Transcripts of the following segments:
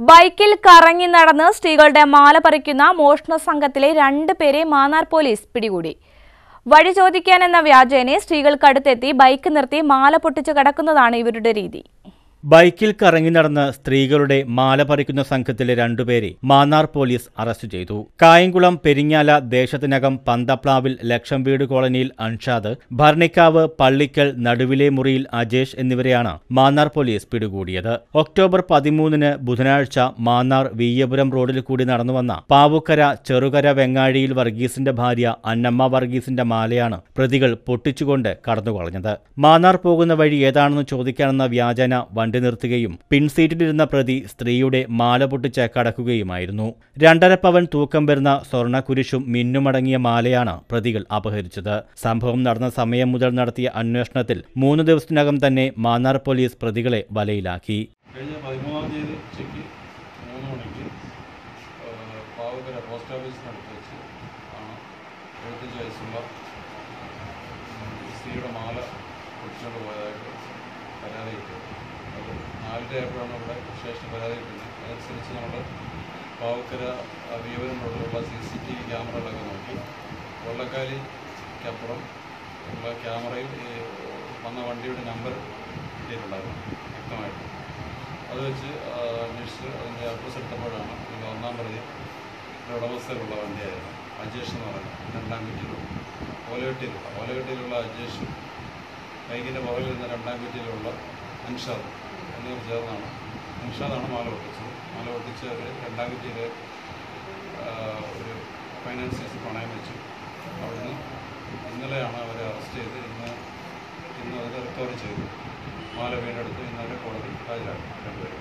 ബൈക്കിൽ കറങ്ങി നടന്ന് സ്ത്രീകളുടെ മാല പറിക്കുന്ന മോഷണ സംഘത്തിലെ രണ്ട് പേരെ മാന്നാർ പോലീസ് പിടികൂടി വഴി ചോദിക്കാനെന്ന വ്യാജേനെ സ്ത്രീകൾക്കടുത്തെത്തി ബൈക്ക് നിർത്തി മാല പൊട്ടിച്ച് കടക്കുന്നതാണ് ഇവരുടെ രീതി ബൈക്കിൽ കറങ്ങി നടന്ന് സ്ത്രീകളുടെ മാല പറിക്കുന്ന സംഘത്തിലെ രണ്ടുപേരെ മാന്നാർ പോലീസ് അറസ്റ്റ് ചെയ്തു കായംകുളം പെരിങ്ങാല ദേശത്തിനകം പന്തപ്ലാവിൽ ലക്ഷം വീട് കോളനിയിൽ അൻഷാദ് ഭരണിക്കാവ് പള്ളിക്കൽ നടുവിലെ മുറിയിൽ അജേഷ് എന്നിവരെയാണ് മാന്നാർ പോലീസ് പിടികൂടിയത് ഒക്ടോബർ പതിമൂന്നിന് ബുധനാഴ്ച മാന്നാർ വീയപുരം റോഡിൽ കൂടി നടന്നുവന്ന പാവുക്കര ചെറുകര വെങ്ങാഴിയിൽ വർഗീസിന്റെ ഭാര്യ അന്നമ്മ വർഗീസിന്റെ മാലയാണ് പ്രതികൾ പൊട്ടിച്ചുകൊണ്ട് കടന്നുകളഞ്ഞത് മാന്നാർ പോകുന്ന വഴി ഏതാണെന്ന് ചോദിക്കാനെന്ന വ്യാജന വണ്ടി നിർത്തുകയും പിൻസീറ്റിലിരുന്ന പ്രതി സ്ത്രീയുടെ മാല പൊട്ടിച്ച് കടക്കുകയുമായിരുന്നു രണ്ടര പവൻ തൂക്കം വരുന്ന സ്വർണ്ണക്കുരിശും മിന്നുമടങ്ങിയ മാലയാണ് പ്രതികൾ അപഹരിച്ചത് സംഭവം നടന്ന സമയം മുതൽ നടത്തിയ അന്വേഷണത്തിൽ മൂന്ന് ദിവസത്തിനകം തന്നെ മാന്നാർ പോലീസ് പ്രതികളെ വലയിലാക്കി കഴിഞ്ഞ പതിമൂന്നാം തീയതി ഉച്ചയ്ക്ക് മൂന്ന് മണിക്ക് പാവക്കര പോസ്റ്റ് ഓഫീസിനടുത്ത് വെച്ച് ആണ് എഴുപത്തഞ്ച് വയസ്സുള്ള സ്ത്രീയുടെ മാല പൊട്ടിച്ചുകൊണ്ട് പോയതായിട്ട് പരാതി കിട്ടിയത് അത് നാലര ആയപ്പോഴാണ് ഇവിടെ സ്റ്റേഷൻ പരാതി കിട്ടുന്നത് അതനുസരിച്ച് നമ്മൾ പാവക്കര വിവരം റോഡിലുള്ള സി സി ടി വി ക്യാമറകളൊക്കെ നോക്കി കൊള്ളക്കാലിക്കപ്പുറം ഉള്ള ക്യാമറയിൽ ഈ വന്ന വണ്ടിയുടെ നമ്പർ കിട്ടിയിട്ടുണ്ടായിരുന്നു വ്യക്തമായിട്ട് അത് വെച്ച് ആ, അന്വേഷിച്ച് അതിൻ്റെ അഡ്രസ്സ് എടുത്തപ്പോഴാണ് ഇതിൻ്റെ ഒന്നാം പ്രതി ഒരു ഉടമസ്ഥയിലുള്ള വണ്ടിയായിരുന്നു അജേഷ് എന്ന് പറയുന്നത് രണ്ടാം കുറ്റിയിലുള്ള ഓലകെട്ടിയിലുള്ള ഓലകെട്ടിയിലുള്ള അജേഷും ബൈക്കിൻ്റെ പുറകിൽ നിന്ന് രണ്ടാം കുറ്റിയിലുള്ള അൻഷാദ് എന്നിവർ ചേർന്നാണ് അൻഷാദാണ് മാല പൊട്ടിച്ചത് മാല പൊട്ടിച്ച് അവർ രണ്ടാം കുറ്റിയിൽ ഒരു ഫൈനാൻസ് കേസ് പണയം വെച്ചു അവിടുന്ന് ഇന്നലെയാണ് അവരെ അറസ്റ്റ് ചെയ്ത് ഇന്ന് ഇന്ന് അത് റിക്കവർ ചെയ്തു മാല വീണ്ടെടുത്ത് ഇന്നലെ കോടതി ഹാജരാക്കി രണ്ടുപേരും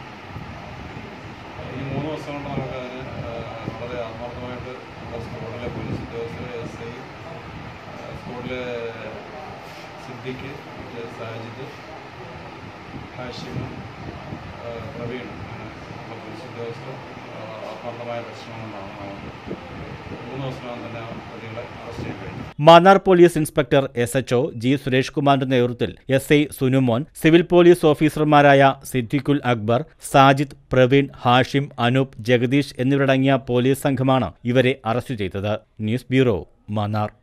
ഈ മൂന്ന് ദിവസം കൊണ്ട് നമുക്ക് അതിന് വളരെ ആത്മാർത്ഥമായിട്ട് നമ്മുടെ സ്കൂളിലെ പോലീസ് ഉദ്യോഗസ്ഥർ എസ് ഐ സ്കൂളിലെ സിദ്ദിഖ് മറ്റേ സാജിദ് ഹാഷിമ് പ്രവീൺ അങ്ങനെ ഉള്ള പോലീസ് ഉദ്യോഗസ്ഥർ ആ, ആത്മാർത്ഥമായ പരിശ്രമം കൊണ്ടാണ് നമുക്ക് മൂന്ന് ദിവസത്തിനകം തന്നെ ആ പ്രതികളെ അറസ്റ്റ് ചെയ്യാൻ കഴിഞ്ഞു Mannar police inspector S H G Suresh കുമാറിന്റെ നേതൃത്വത്തിൽ S I Sunumon civil police ഓഫീസർമാരായ സിദ്ദിഖുൽ അക്ബർ സാജിദ് പ്രവീൺ ഹാഷിം അനൂപ് ജഗദീഷ് എന്നിവരടങ്ങിയ പോലീസ് സംഘമാണ് ഇവരെ അറസ്റ്റ് ചെയ്തത് ന്യൂസ് ബ്യൂറോ മാന്നാർ